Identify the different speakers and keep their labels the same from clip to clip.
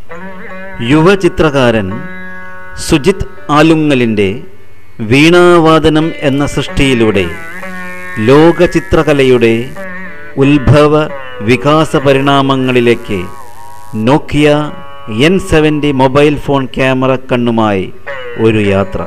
Speaker 1: യുവചിത്രകാരൻ സുജിത് ആലുങ്ങലിൻ്റെ വീണാവാദനം എന്ന സൃഷ്ടിയിലൂടെ ലോക ചിത്രകലയുടെ ഉത്ഭവ വികാസ പരിണാമങ്ങളിലേക്ക് Nokia N seventy mobile phone camera കണ്ണുമായി ഒരു യാത്ര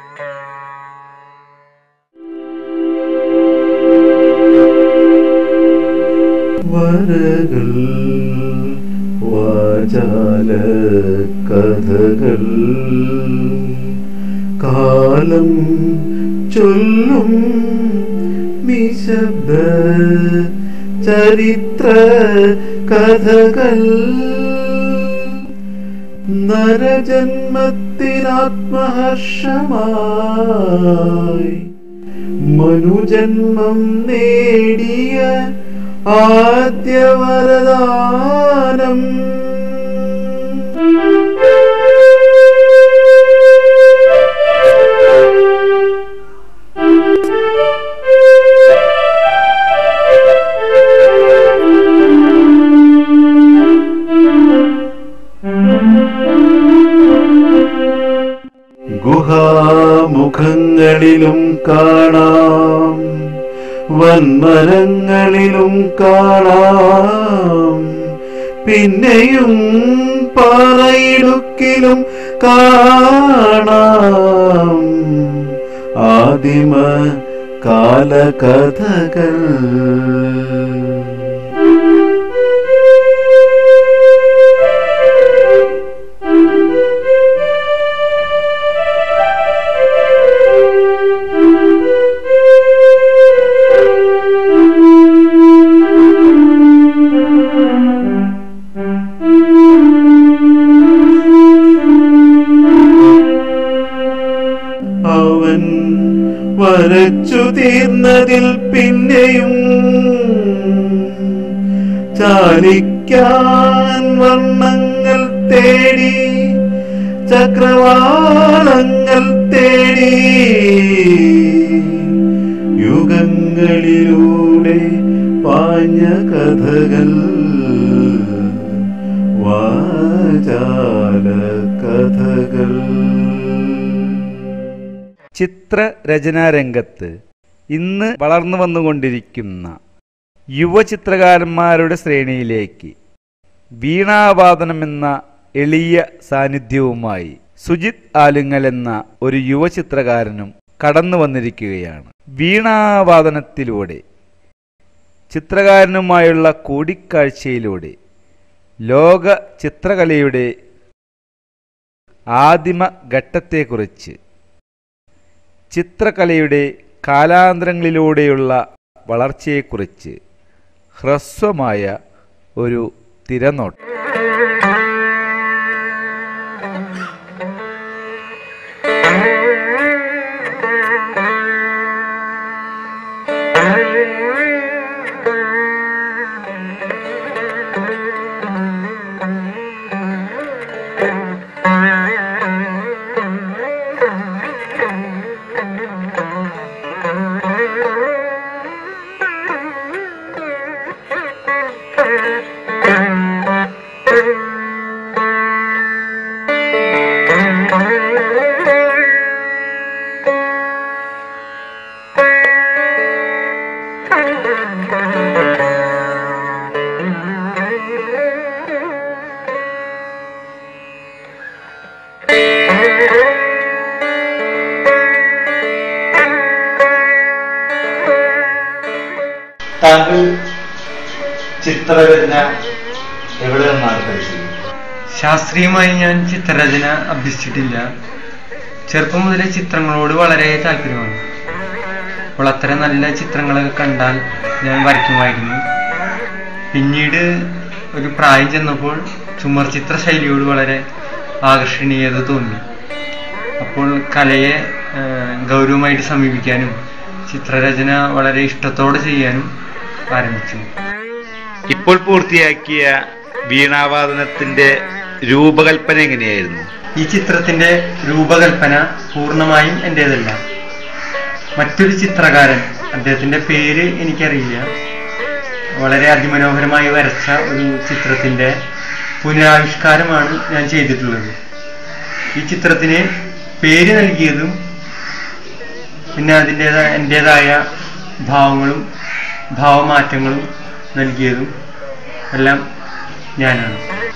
Speaker 2: വരകൾ വാചാല കഥകൾ കാലം ചൊല്ലും നിശബ്ദ ചരിത്ര കഥകൾ നരജന്മത്തിനാത്മഹർഷമായി മനുജന്മം നേടിയ ആദ്യ വരദാനം ഗുഹാമുഖങ്ങളിലും കാണാം വൻമരങ്ങളിലും കാണാം പിന്നെയും പാറയിടുക്കിലും കാണാം ആദിമ കാലകഥകൾ അവൻ വരച്ചു തീർന്നതിൽ പിന്നെയും ചാലിക്കാൻ വർണ്ണങ്ങൾ തേടി ചക്രവാളങ്ങൾ തേടി യുഗങ്ങളിലൂടെ പാഞ്ഞ കഥകൾ വാചാല കഥകൾ
Speaker 3: ചിത്രരചനാ രംഗത്ത് ഇന്ന് വളർന്നു വന്നുകൊണ്ടിരിക്കുന്ന യുവചിത്രകാരന്മാരുടെ ശ്രേണിയിലേക്ക് വീണാവാദനം എന്ന എളിയ സാന്നിധ്യവുമായി സുജിത് ആലുങ്ങൽ എന്ന ഒരു യുവചിത്രകാരനും കടന്നു വന്നിരിക്കുകയാണ് വീണാവാദനത്തിലൂടെ ചിത്രകാരനുമായുള്ള കൂടിക്കാഴ്ചയിലൂടെ ലോക ചിത്രകലയുടെ ആദിമ ഘട്ടത്തെക്കുറിച്ച് ചിത്രകലയുടെ കാലാന്തരങ്ങളിലൂടെയുള്ള വളർച്ചയെക്കുറിച്ച് ഹ്രസ്വമായ ഒരു തിരനോട്ടം
Speaker 4: താങ്കൾ ചിത്രരചന എവിടെ നിന്നാണ് പഠിച്ചത്
Speaker 5: ശാസ്ത്രീയമായി ഞാൻ ചിത്രരചന അഭ്യസിച്ചിട്ടില്ല ചെറുപ്പം മുതലേ ചിത്രങ്ങളോട് വളരെ താല്പര്യമാണ് അപ്പോൾ അത്തരം നല്ല ചിത്രങ്ങളൊക്കെ കണ്ടാൽ ഞാൻ വരയ്ക്കുമായിരുന്നു പിന്നീട് ഒരു പ്രായം ചെന്നപ്പോൾ ചുമർ ചിത്ര ശൈലിയോട് വളരെ ആകർഷണീയത തോന്നി അപ്പോൾ കലയെ ആ, ഗൗരവമായിട്ട് സമീപിക്കാനും ചിത്രരചന വളരെ ഇഷ്ടത്തോടെ ചെയ്യാനും ആരംഭിച്ചു
Speaker 4: ഇപ്പോൾ പൂർത്തിയാക്കിയ വീണാവാദനത്തിന്റെ രൂപകൽപ്പന എങ്ങനെയായിരുന്നു
Speaker 5: ഈ ചിത്രത്തിന്റെ രൂപകൽപ്പന പൂർണ്ണമായും എൻ്റേതല്ല മറ്റൊരു ചിത്രകാരൻ അദ്ദേഹത്തിന്റെ പേര് എനിക്കറിയില്ല വളരെ അതിമനോഹരമായി വരച്ച ഒരു ചിത്രത്തിന്റെ പുനരാവിഷ്കാരമാണ് ഞാൻ ചെയ്തിട്ടുള്ളത് ഈ ചിത്രത്തിന് പേര് നൽകിയതും പിന്നെ അതിൻ്റെതായ എൻ്റെതായ ഭാവങ്ങളും ഭാവമാറ്റങ്ങളും നൽകിയതും എല്ലാം ഞാനാണ്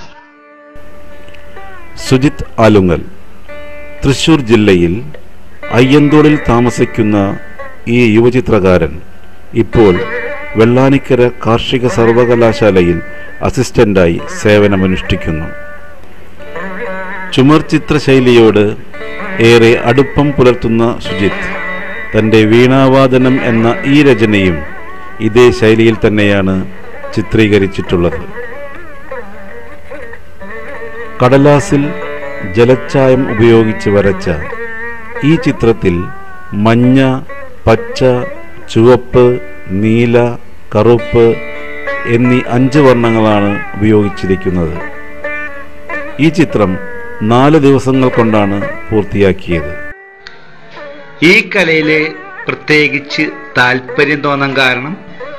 Speaker 1: സുജിത് ആലുങ്ങൽ തൃശൂർ ജില്ലയിൽ അയ്യന്തോളിൽ താമസിക്കുന്ന ഈ യുവചിത്രകാരൻ ഇപ്പോൾ വെള്ളാനിക്കര കാർഷിക സർവകലാശാലയിൽ അസിസ്റ്റന്റായി സേവനമനുഷ്ഠിക്കുന്നു ചുമർ ചിത്രശൈലിയോട് ഏറെ അടുപ്പം പുലർത്തുന്ന സുജിത്ത് തൻ്റെ വീണാവാദനം എന്ന ഈ രചനയും ഇതേ ശൈലിയിൽ തന്നെയാണ് ചിത്രീകരിച്ചിട്ടുള്ളത് കടലാസിൽ ജലച്ചായം ഉപയോഗിച്ച് വരച്ച ഈ ചിത്രത്തിൽ മഞ്ഞ പച്ച ചുവപ്പ് നീല കറുപ്പ് എന്നീ അഞ്ച് വർണ്ണങ്ങളാണ് ഉപയോഗിച്ചിരിക്കുന്നത് ഈ ചിത്രം നാല് ദിവസങ്ങൾ കൊണ്ടാണ് പൂർത്തിയാക്കിയത്
Speaker 4: ഈ കലയില് പ്രത്യേകിച്ച് താല്പര്യം തോന്നാൻ കാരണം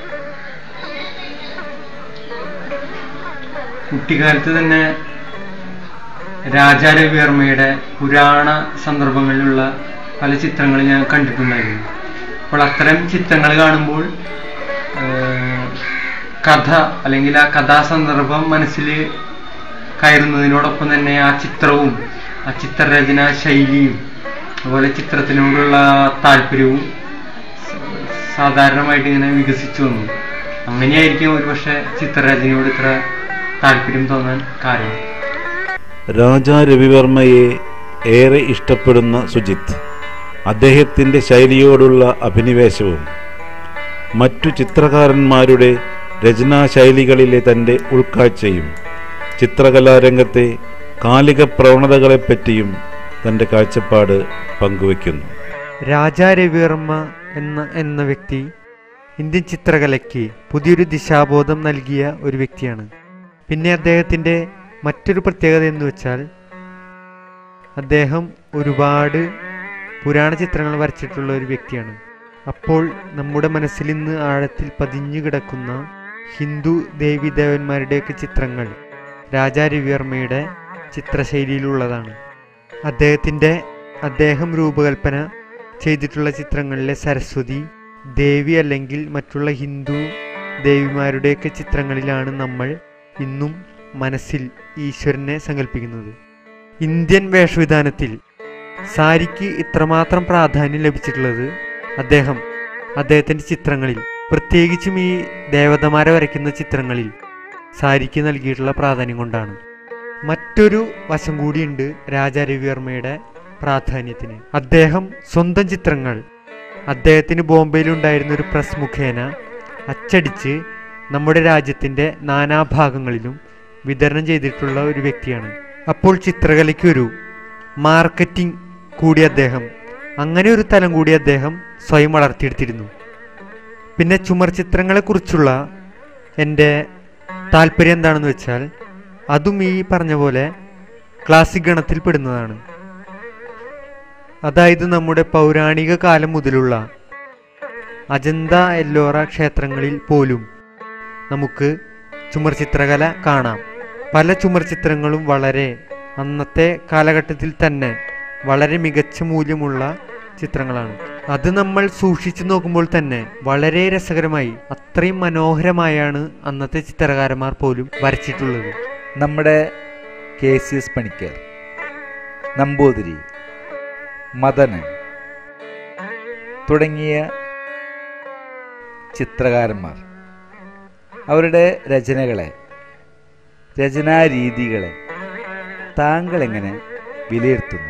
Speaker 5: കുട്ടിക്കാലത്ത് തന്നെ രാജാരവിവർമ്മയുടെ പുരാണ സന്ദർഭങ്ങളിലുള്ള പല ചിത്രങ്ങൾ ഞാൻ കണ്ടിട്ടുണ്ടായിരുന്നു അപ്പോൾ അത്തരം ചിത്രങ്ങൾ കാണുമ്പോൾ ആഹ്, കഥ അല്ലെങ്കിൽ ആ കഥാസന്ദർഭം മനസ്സിൽ കയറുന്നതിനോടൊപ്പം തന്നെ ആ ചിത്രവും ആ ചിത്രരചന ശൈലിയും അതുപോലെ ചിത്രത്തിനോടുള്ള താല്പര്യവും സ- സാധാരണമായിട്ട് ഇങ്ങനെ വികസിച്ചു വന്നു അങ്ങനെയായിരിക്കും ഒരുപക്ഷെ ചിത്രരചനയോട് ഇത്ര താല്പര്യം തോന്നാൻ കാരണം
Speaker 1: രാജാ രവിവർമ്മയെ ഏറെ ഇഷ്ടപ്പെടുന്ന സുജിത്ത് അദ്ദേഹത്തിൻ്റെ ശൈലിയോടുള്ള അഭിനിവേശവും മറ്റു ചിത്രകാരന്മാരുടെ രചനാശൈലികളിലെ തൻ്റെ ഉൾക്കാഴ്ചയും ചിത്രകലാരംഗത്തെ കാലിക പ്രവണതകളെപ്പറ്റിയും തൻ്റെ കാഴ്ചപ്പാട് പങ്കുവയ്ക്കുന്നു
Speaker 6: രാജാ രവിവർമ്മ എന്ന എന്ന വ്യക്തി ഇന്ത്യൻ ചിത്രകലയ്ക്ക് പുതിയൊരു ദിശാബോധം നൽകിയ ഒരു വ്യക്തിയാണ് പിന്നെ അദ്ദേഹത്തിൻ്റെ മറ്റൊരു പ്രത്യേകത എന്ന് വെച്ചാൽ അദ്ദേഹം ഒരുപാട് പുരാണ ചിത്രങ്ങൾ വരച്ചിട്ടുള്ള ഒരു വ്യക്തിയാണ് അപ്പോൾ നമ്മുടെ മനസ്സിൽ ഇന്ന് ആഴത്തിൽ പതിഞ്ഞു കിടക്കുന്ന ഹിന്ദു ദേവീദേവന്മാരുടെയൊക്കെ ചിത്രങ്ങൾ രാജാ രവിവർമ്മയുടെ ചിത്രശൈലിയിലുള്ളതാണ് അദ്ദേഹത്തിൻ്റെ അദ്ദേഹം രൂപകൽപ്പന ചെയ്തിട്ടുള്ള ചിത്രങ്ങളിലെ സരസ്വതി ദേവി അല്ലെങ്കിൽ മറ്റുള്ള ഹിന്ദു ദേവിമാരുടെയൊക്കെ ചിത്രങ്ങളിലാണ് നമ്മൾ ഇന്നും മനസ്സിൽ ഈശ്വരനെ സങ്കല്പിക്കുന്നത് ഇന്ത്യൻ വേഷവിധാനത്തിൽ സാരിക്ക് ഇത്രമാത്രം പ്രാധാന്യം ലഭിച്ചിട്ടുള്ളത് അദ്ദേഹം അദ്ദേഹത്തിൻ്റെ ചിത്രങ്ങളിൽ പ്രത്യേകിച്ചും ഈ ദേവതമാരെ വരയ്ക്കുന്ന ചിത്രങ്ങളിൽ സാരിക്ക് നൽകിയിട്ടുള്ള പ്രാധാന്യം കൊണ്ടാണ് മറ്റൊരു വശം കൂടിയുണ്ട് രാജാ രവിവർമ്മയുടെ പ്രാധാന്യത്തിന് അദ്ദേഹം സ്വന്തം ചിത്രങ്ങൾ അദ്ദേഹത്തിന് ബോംബെയിലുണ്ടായിരുന്ന ഒരു പ്രസ് മുഖേന അച്ചടിച്ച് നമ്മുടെ രാജ്യത്തിൻ്റെ നാനാഭാഗങ്ങളിലും വിതരണം ചെയ്തിട്ടുള്ള ഒരു വ്യക്തിയാണ് അപ്പോൾ ചിത്രകലയ്ക്കൊരു മാർക്കറ്റിംഗ് കൂടി അദ്ദേഹം അങ്ങനെ ഒരു തലം കൂടി അദ്ദേഹം സ്വയം വളർത്തിയെടുത്തിരുന്നു പിന്നെ ചുമർ ചിത്രങ്ങളെക്കുറിച്ചുള്ള എൻ്റെ താല്പര്യം എന്താണെന്ന് വെച്ചാൽ അതും ഈ പറഞ്ഞ പോലെ ക്ലാസിക് ഗണത്തിൽ പെടുന്നതാണ് അതായത് നമ്മുടെ പൗരാണിക കാലം മുതലുള്ള അജന്ത എല്ലോറ ക്ഷേത്രങ്ങളിൽ പോലും നമുക്ക് ചുമർ ചിത്രകല കാണാം പല ചുമർ ചിത്രങ്ങളും വളരെ അന്നത്തെ കാലഘട്ടത്തിൽ തന്നെ വളരെ മികച്ച മൂല്യമുള്ള ചിത്രങ്ങളാണ് അത് നമ്മൾ സൂക്ഷിച്ചു നോക്കുമ്പോൾ തന്നെ വളരെ രസകരമായി അത്രയും മനോഹരമായാണ് അന്നത്തെ ചിത്രകാരന്മാർ പോലും വരച്ചിട്ടുള്ളത്
Speaker 3: നമ്മുടെ K C S Panicker Namboothiri Madanan തുടങ്ങിയ ചിത്രകാരന്മാർ അവരുടെ രചനകളെ രചനാരീതികളെ താങ്കൾ എങ്ങനെ വിലയിരുത്തുന്നു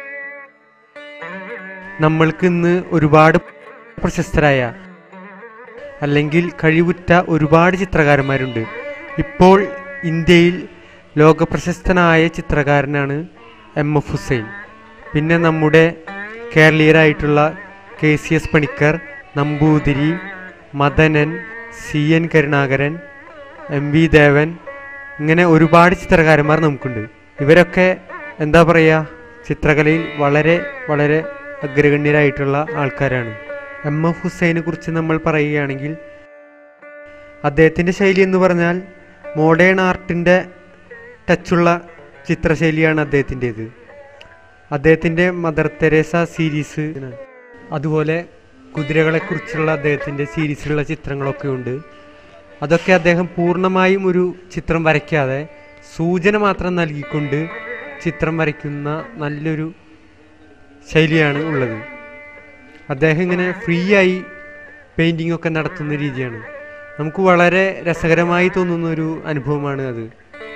Speaker 6: നമ്മൾക്ക് ഇന്ന് ഒരുപാട് പ്രശസ്തരായ അല്ലെങ്കിൽ കഴിവുറ്റ ഒരുപാട് ചിത്രകാരന്മാരുണ്ട് ഇപ്പോൾ ഇന്ത്യയിൽ ലോകപ്രശസ്തനായ ചിത്രകാരനാണ് എം എഫ് ഹുസൈൻ പിന്നെ നമ്മുടെ കേരളീയരായിട്ടുള്ള K C S Panicker Namboothiri Madanan C N Karunakaran M V Devan ഇങ്ങനെ ഒരുപാട് ചിത്രകാരന്മാർ നമുക്കുണ്ട് ഇവരൊക്കെ എന്താ പറയുക ചിത്രകലയിൽ വളരെ വളരെ അഗ്രഗണ്യരായിട്ടുള്ള ആൾക്കാരാണ് എം എഫ് ഹുസൈനെ കുറിച്ച് നമ്മൾ പറയുകയാണെങ്കിൽ അദ്ദേഹത്തിൻ്റെ ശൈലി എന്ന് പറഞ്ഞാൽ മോഡേൺ ആർട്ടിൻ്റെ ടച്ചുള്ള ചിത്രശൈലിയാണ് അദ്ദേഹത്തിൻ്റേത് അദ്ദേഹത്തിൻ്റെ മദർ തെരേസ സീരീസ് അതുപോലെ കുതിരകളെക്കുറിച്ചുള്ള അദ്ദേഹത്തിൻ്റെ സീരീസിലുള്ള ചിത്രങ്ങളൊക്കെ ഉണ്ട് അതൊക്കെ അദ്ദേഹം പൂർണ്ണമായും ഒരു ചിത്രം വരയ്ക്കാതെ സൂചന മാത്രം നൽകിക്കൊണ്ട് ചിത്രം വരയ്ക്കുന്ന നല്ലൊരു ശൈലിയാണ് ഉള്ളത് അദ്ദേഹം ഇങ്ങനെ ഫ്രീ ആയി പെയിൻറ്റിംഗ് ഒക്കെ നടത്തുന്ന രീതിയാണ് നമുക്ക് വളരെ രസകരമായി തോന്നുന്ന ഒരു അനുഭവമാണ് അത്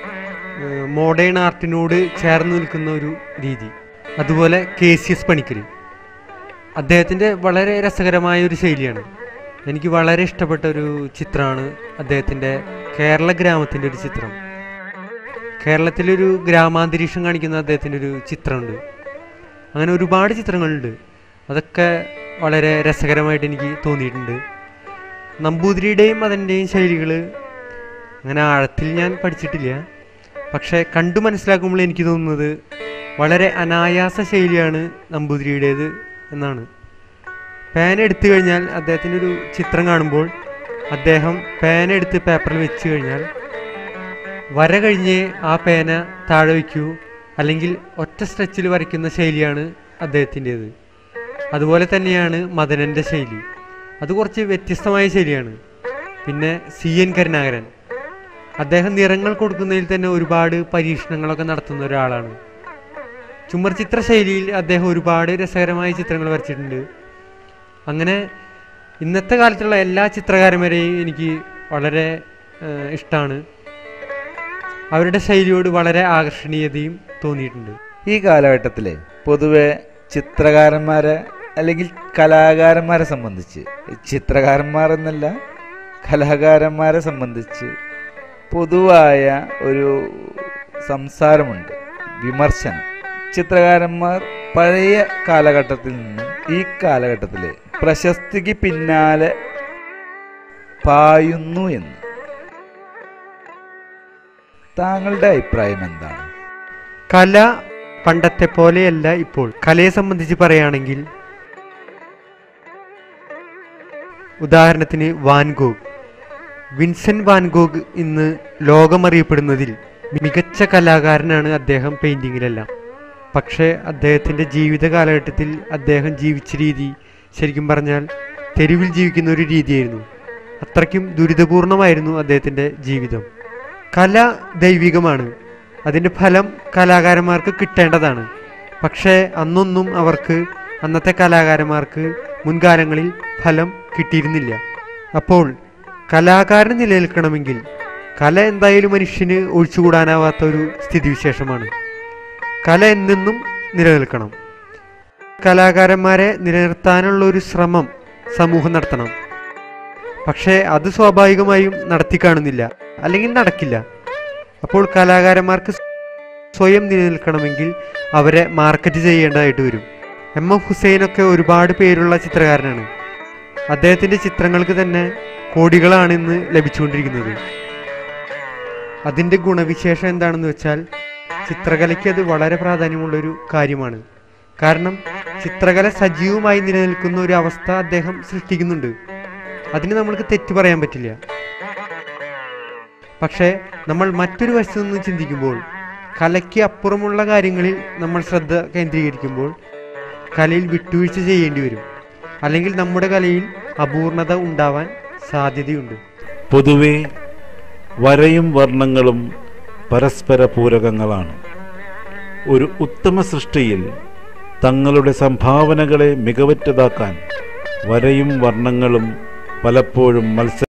Speaker 6: മോഡേൺ ആർട്ടിനോട് ചേർന്ന് നിൽക്കുന്ന ഒരു രീതി അതുപോലെ കെ സി എസ് പണിക്കർ അദ്ദേഹത്തിൻ്റെ വളരെ രസകരമായ ഒരു ശൈലിയാണ് എനിക്ക് വളരെ ഇഷ്ടപ്പെട്ട ഒരു ചിത്രമാണ് അദ്ദേഹത്തിൻ്റെ കേരള ഗ്രാമത്തിൻ്റെ ഒരു ചിത്രം കേരളത്തിലൊരു ഗ്രാമാന്തരീക്ഷം കാണിക്കുന്ന അദ്ദേഹത്തിൻ്റെ ഒരു ചിത്രമുണ്ട് അങ്ങനെ ഒരുപാട് ചിത്രങ്ങളുണ്ട് അതൊക്കെ വളരെ രസകരമായിട്ട് എനിക്ക് തോന്നിയിട്ടുണ്ട് നമ്പൂതിരിയുടെയും അതിൻ്റെയും ശൈലികൾ അങ്ങനെ ആഴത്തിൽ ഞാൻ പഠിച്ചിട്ടില്ല പക്ഷേ കണ്ടു മനസ്സിലാക്കുമ്പോൾ എനിക്ക് തോന്നുന്നത് വളരെ അനായാസ ശൈലിയാണ് നമ്പൂതിരിയുടേത് എന്നാണ് പേന എടുത്തു കഴിഞ്ഞാൽ അദ്ദേഹത്തിൻ്റെ ഒരു ചിത്രം കാണുമ്പോൾ അദ്ദേഹം പേന എടുത്ത് പേപ്പറിൽ വെച്ച് കഴിഞ്ഞാൽ വര കഴിഞ്ഞ് ആ പേന താഴെ വയ്ക്കൂ അല്ലെങ്കിൽ ഒറ്റ സ്ട്രെച്ചിൽ വരയ്ക്കുന്ന ശൈലിയാണ് അദ്ദേഹത്തിൻ്റേത് അതുപോലെ തന്നെയാണ് മദനൻ്റെ ശൈലി അത് കുറച്ച് വ്യത്യസ്തമായ ശൈലിയാണ് പിന്നെ സി എൻ കരുണാകരൻ അദ്ദേഹം നിറങ്ങൾ കൊടുക്കുന്നതിൽ തന്നെ ഒരുപാട് പരീക്ഷണങ്ങളൊക്കെ നടത്തുന്ന ഒരാളാണ് ചുമർ ചിത്ര ശൈലിയിൽ അദ്ദേഹം ഒരുപാട് രസകരമായ ചിത്രങ്ങൾ വരച്ചിട്ടുണ്ട് അങ്ങനെ ഇന്നത്തെ കാലത്തുള്ള എല്ലാ ചിത്രകാരന്മാരെയും എനിക്ക് വളരെ ഇഷ്ടമാണ് അവരുടെ ശൈലിയോട് വളരെ ആകർഷണീയതയും തോന്നിയിട്ടുണ്ട്
Speaker 3: ഈ കാലഘട്ടത്തിൽ പൊതുവെ ചിത്രകാരന്മാരെ അല്ലെങ്കിൽ കലാകാരന്മാരെ സംബന്ധിച്ച് ചിത്രകാരന്മാർ എന്നല്ല കലാകാരന്മാരെ സംബന്ധിച്ച് പൊതുവായ ഒരു സംസാരമുണ്ട് വിമർശനം ചിത്രകാരന്മാർ പഴയ കാലഘട്ടത്തിൽ നിന്നും ഈ കാലഘട്ടത്തിൽ പ്രശസ്തിക്ക് പിന്നാലെ പായുന്നു എന്ന് താങ്കളുടെ അഭിപ്രായം എന്താണ്
Speaker 6: കല പണ്ടത്തെ പോലെയല്ല ഇപ്പോൾ കലയെ സംബന്ധിച്ച് പറയുകയാണെങ്കിൽ ഉദാഹരണത്തിന് വാൻഗോഗ് വിൻസെന്റ് വാൻഗോഗ് ഇന്ന് ലോകമറിയപ്പെടുന്നതിൽ മികച്ച കലാകാരനാണ് അദ്ദേഹം പെയിന്റിങ്ങിലെല്ലാം പക്ഷേ അദ്ദേഹത്തിൻ്റെ ജീവിത കാലഘട്ടത്തിൽ അദ്ദേഹം ജീവിച്ച രീതി ശരിക്കും പറഞ്ഞാൽ തെരുവിൽ ജീവിക്കുന്ന ഒരു രീതിയായിരുന്നു അത്രയ്ക്കും ദുരിതപൂർണമായിരുന്നു അദ്ദേഹത്തിൻ്റെ ജീവിതം കല ദൈവികമാണ് അതിൻ്റെ ഫലം കലാകാരന്മാർക്ക് കിട്ടേണ്ടതാണ് പക്ഷേ അന്നൊന്നും അവർക്ക് അന്നത്തെ കലാകാരന്മാർക്ക് മുൻകാലങ്ങളിൽ ഫലം കിട്ടിയിരുന്നില്ല അപ്പോൾ കലാകാരൻ നിലനിൽക്കണമെങ്കിൽ കല എന്തായാലും മനുഷ്യന് ഒഴിച്ചുകൂടാനാവാത്ത ഒരു സ്ഥിതിവിശേഷമാണ് കല എന്നെന്നും നിലനിൽക്കണം കലാകാരന്മാരെ നിലനിർത്താനുള്ള ഒരു ശ്രമം സമൂഹം നടത്തണം പക്ഷേ അത് സ്വാഭാവികമായും നടത്തി കാണുന്നില്ല അല്ലെങ്കിൽ നടക്കില്ല അപ്പോൾ കലാകാരന്മാർക്ക് സ്വയം നിലനിൽക്കണമെങ്കിൽ അവരെ മാർക്കറ്റ് ചെയ്യേണ്ടതായിട്ട് വരും എം എം ഹുസൈനൊക്കെ ഒരുപാട് പേരുള്ള ചിത്രകാരനാണ് അദ്ദേഹത്തിൻ്റെ ചിത്രങ്ങൾക്ക് തന്നെ കോടികളാണ് ഇന്ന് ലഭിച്ചുകൊണ്ടിരിക്കുന്നത് അതിൻ്റെ ഗുണവിശേഷം എന്താണെന്ന് വെച്ചാൽ ചിത്രകലയ്ക്ക് അത് വളരെ പ്രാധാന്യമുള്ളൊരു കാര്യമാണ് കാരണം ചിത്രകല സജീവമായി നിലനിൽക്കുന്ന ഒരു അവസ്ഥ അദ്ദേഹം സൃഷ്ടിക്കുന്നുണ്ട് അതിന് നമ്മൾക്ക് തെറ്റ് പറയാൻ പറ്റില്ല പക്ഷേ നമ്മൾ മറ്റൊരു വശത്തു നിന്ന് ചിന്തിക്കുമ്പോൾ കലയ്ക്ക് അപ്പുറമുള്ള കാര്യങ്ങളിൽ നമ്മൾ ശ്രദ്ധ കേന്ദ്രീകരിക്കുമ്പോൾ കലയിൽ വിട്ടുവീഴ്ച ചെയ്യേണ്ടി വരും അല്ലെങ്കിൽ നമ്മുടെ കലയിൽ അപൂർണത ഉണ്ടാവാൻ സാധ്യതയുണ്ട്
Speaker 1: പൊതുവെ വരയും വർണ്ണങ്ങളും പരസ്പര പൂരകങ്ങളാണ് ഒരു ഉത്തമ സൃഷ്ടിയിൽ തങ്ങളുടെ സംഭാവനകളെ മികവറ്റതാക്കാൻ വരയും വർണ്ണങ്ങളും പലപ്പോഴും മത്സര